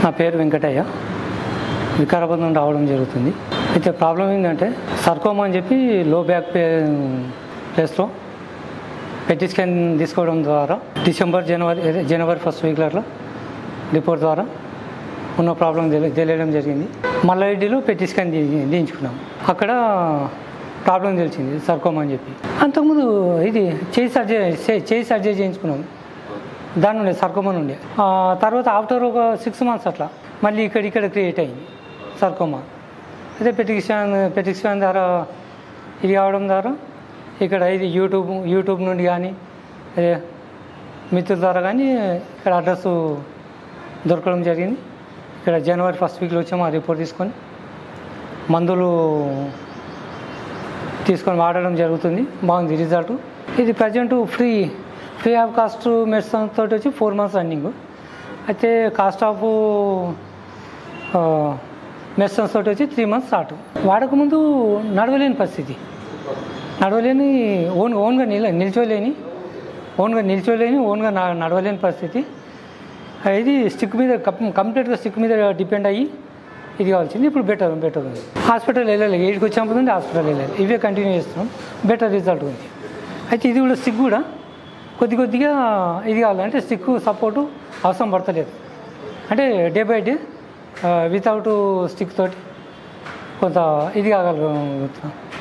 నా పేరు వెంకటయ్య వికారాబాద్ నుండి రావడం జరుగుతుంది అయితే ప్రాబ్లం ఏంటంటే సర్కోమా అని చెప్పి లో బ్యాక్ పే ప్లేస్లో పెట్టి స్కాన్ తీసుకోవడం ద్వారా డిసెంబర్ జనవరి అదే జనవరి ఫస్ట్ వీక్లో అట్లా రిపోర్ట్ ద్వారా ఉన్న ప్రాబ్లం తెలి తెలియడం జరిగింది మల్లారెడ్డిలో పెట్టి స్కాన్ తీ తీయించుకున్నాం అక్కడ ప్రాబ్లం తెలిసింది సర్కోమా అని చెప్పి అంతకుముందు ఇది చేయి సర్జరీ చే- చేయి సర్జరీ చేయించుకున్నాం దాని నుండి సర్కోమా నుండి ఆ, తర్వాత ఆఫ్టర్ ఒక సిక్స్ మంత్స్ అట్లా మళ్ళీ ఇక్కడ ఇక్కడ క్రియేట్ అయింది సర్కోమా అయితే పెటిక్షన్ పెటిక్షన్ ద్వారా ఇది కావడం ద్వారా ఇక్కడ ఇది యూట్యూబ్ యూట్యూబ్ నుండి కానీ అదే మిత్రుల ద్వారా కానీ ఇక్కడ అడ్రస్ దొరకడం జరిగింది ఇక్కడ జనవరి ఫస్ట్ వీక్లో వచ్చాము ఆ రిపోర్ట్ తీసుకొని మందులు తీసుకొని వాడడం జరుగుతుంది బాగుంది రిజల్ట్ ఇది present free free of cost medicine తోటి వచ్చి ఫోర్ మంత్స్ రన్నింగ్ అయితే కాస్ట్ ఆఫ్ మెడిసిన్స్ తోటి వచ్చి త్రీ మంత్స్ స్టార్ట్ వాడకముందు నడవలేని పరిస్థితి నడవలేని ఓన్ ఓన్గా నిల నిల్చోలేని ఓన్గా నిల్చోలేని ఓన్గా న- నడవలేని పరిస్థితి ఇది స్టిక్ మీద కం- కంప్లీట్గా స్టిక్ మీద డిపెండ్ అయ్యి ఇది కావాల్సింది ఇప్పుడు బెటర్ బెటర్ ఉంది హాస్పిటల్ వెళ్ళాలి ఏడికి వచ్చినప్పుడు ఉంది హాస్పిటల్ వెళ్ళాలి ఇవే కంటిన్యూ చేస్తున్నాం బెటర్ రిజల్ట్ ఉంది అయితే ఇది కూడా స్టిక్ కూడా కొద్ది కొద్దిగా ఇది కావాలంటే స్టిక్ సపోర్టు అవసరం పడతలేదు అంటే day by day without stick తోటి కొంత ఇది కాగలుగుతున్నాం